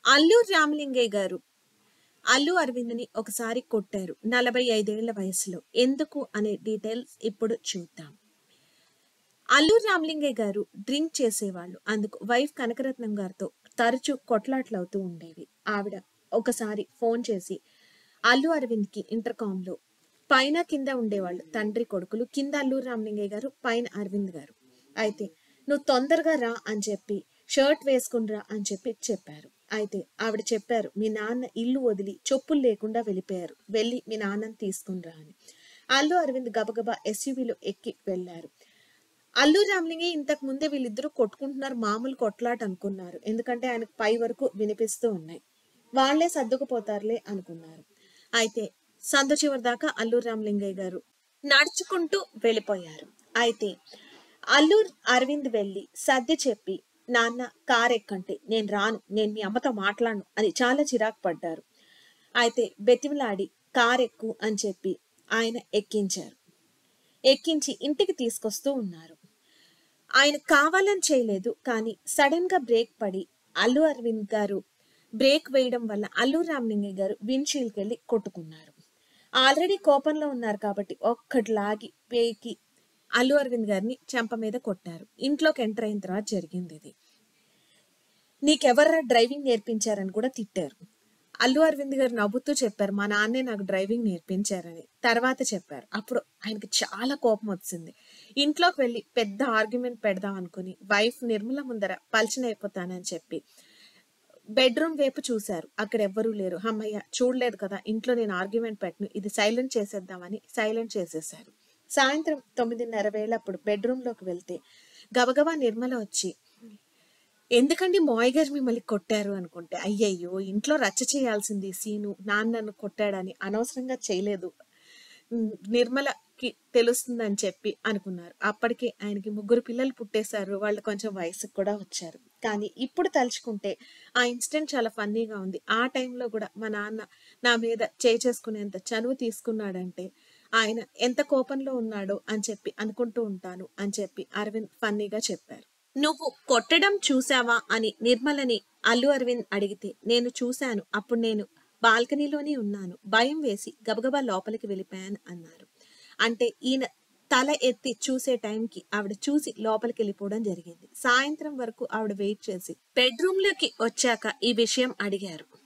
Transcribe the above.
అల్లు రామలింగయ్య గారు అల్లు అరవింద్ని ఒకసారి కొట్టారు నలభై ఐదేళ్ల వయసులో ఎందుకు అనే డీటెయిల్స్ ఇప్పుడు చూద్దాం అల్లు రామలింగయ్య గారు డ్రింక్ చేసేవాళ్ళు అందుకు వైఫ్ కనకరత్నం గారితో తరచూ కొట్లాట్లవుతూ ఉండేవి ఆవిడ ఒకసారి ఫోన్ చేసి అల్లు అరవింద్కి ఇంటర్కామ్లో పైన కింద ఉండేవాళ్ళు తండ్రి కొడుకులు కింద అల్లు రామలింగయ్య గారు పైన అరవింద్ గారు అయితే నువ్వు తొందరగా రా అని చెప్పి షర్ట్ వేసుకునిరా అని చెప్పి చెప్పారు అయితే ఆవిడ చెప్పారు మీ నాన్న ఇల్లు వదిలి చెప్పులు లేకుండా వెళ్ళిపోయారు వెళ్ళి మీ నాన్నని తీసుకునిరా అని అల్లు అరవింద్ గబగబా ఎస్యూవీలో ఎక్కి వెళ్ళారు అల్లు రామలింగే ఇంతకు ముందే వీళ్ళిద్దరూ కొట్టుకుంటున్నారు మామూలు కొట్లాట అనుకున్నారు ఎందుకంటే ఆయనకు పై వరకు వినిపిస్తూ ఉన్నాయి వాళ్లే సర్దుకుపోతారులే అనుకున్నారు అయితే సందు చివరి దాకా అల్లు రామలింగయ్య గారు నడుచుకుంటూ వెళ్ళిపోయారు అయితే అల్లు అరవింద్ వెళ్ళి సర్ది చెప్పి నాన్న కార్ ఎక్కంటే నేను రాను నేను మీ అమ్మతో మాట్లాడను అని చాలా చిరాకు పడ్డారు అయితే బెతిమలాడి కార్ ఎక్కు అని చెప్పి ఆయన ఎక్కించారు ఎక్కించి ఇంటికి తీసుకొస్తూ ఉన్నారు ఆయన కావాలని చేయలేదు కానీ సడన్ గా బ్రేక్ పడి అల్లు అరవింద్ గారు బ్రేక్ వేయడం వల్ల అల్లు రామలింగయ్య గారు విండ్షీల్డ్కి వెళ్ళి కొట్టుకున్నారు ఆల్రెడీ కోపంలో ఉన్నారు కాబట్టి ఒక్కటి లాగి పేకి అల్లు అరవింద్ గారిని చెంప మీద కొట్టారు ఇంట్లోకి ఎంటర్ అయిన తర్వాత జరిగింది ఇది నీకెవర్రా డ్రైవింగ్ నేర్పించారని కూడా తిట్టారు అల్లు అరవింద్ గారు నవ్వుతూ చెప్పారు మా నాన్నే నాకు డ్రైవింగ్ నేర్పించారని తర్వాత చెప్పారు అప్పుడు ఆయనకి చాలా కోపం వచ్చింది ఇంట్లోకి వెళ్ళి పెద్ద ఆర్గ్యుమెంట్ పెడదాం అనుకుని వైఫ్ నిర్మల ముందర పల్చనైపోతానని చెప్పి బెడ్రూమ్ వైపు చూశారు అక్కడ ఎవ్వరూ లేరు అమ్మయ్య చూడలేదు కదా ఇంట్లో నేను ఆర్గ్యుమెంట్ పెట్టను ఇది సైలెంట్ చేసేద్దామని సైలెంట్ చేసేశారు సాయంత్రం తొమ్మిదిన్నర వేళప్పుడు బెడ్రూమ్లోకి వెళ్తే గబగబా నిర్మల వచ్చి ఎందుకండి మాయ్ గారు మిమ్మల్ని కొట్టారు అనుకుంటే అయ్యయ్యో ఇంట్లో రచ్చ చేయాల్సింది సీను నాన్న నన్ను కొట్టాడని అనవసరంగా చేయలేదు ఉమ్, నిర్మలకి తెలుస్తుందని చెప్పి అనుకున్నారు అప్పటికే ఆయనకి ముగ్గురు పిల్లలు పుట్టేశారు వాళ్ళు కొంచెం వయసుకు కూడా వచ్చారు కానీ ఇప్పుడు తలుచుకుంటే ఆ ఇన్సిడెంట్ చాలా ఫన్నీగా ఉంది ఆ టైంలో కూడా మా నాన్న నా మీద చేయి చేసుకునేంత చనువు తీసుకున్నాడంటే ఆయన ఎంత కోపంలో ఉన్నాడో అని చెప్పి అనుకుంటూ ఉంటాను అని చెప్పి అరవింద్ ఫన్నీగా చెప్పారు నువ్వు కొట్టడం చూసావా అని నిర్మలని అల్లు అరవింద్ అడిగితే నేను చూశాను అప్పుడు నేను బాల్కనీలోనే ఉన్నాను భయం వేసి గబగబా లోపలికి వెళ్ళిపోయాను అన్నారు అంటే ఈయన తల ఎత్తి చూసే టైంకి ఆవిడ చూసి లోపలికి వెళ్ళిపోవడం జరిగింది సాయంత్రం వరకు ఆవిడ వెయిట్ చేసి బెడ్రూమ్ లోకి వచ్చాక ఈ విషయం అడిగారు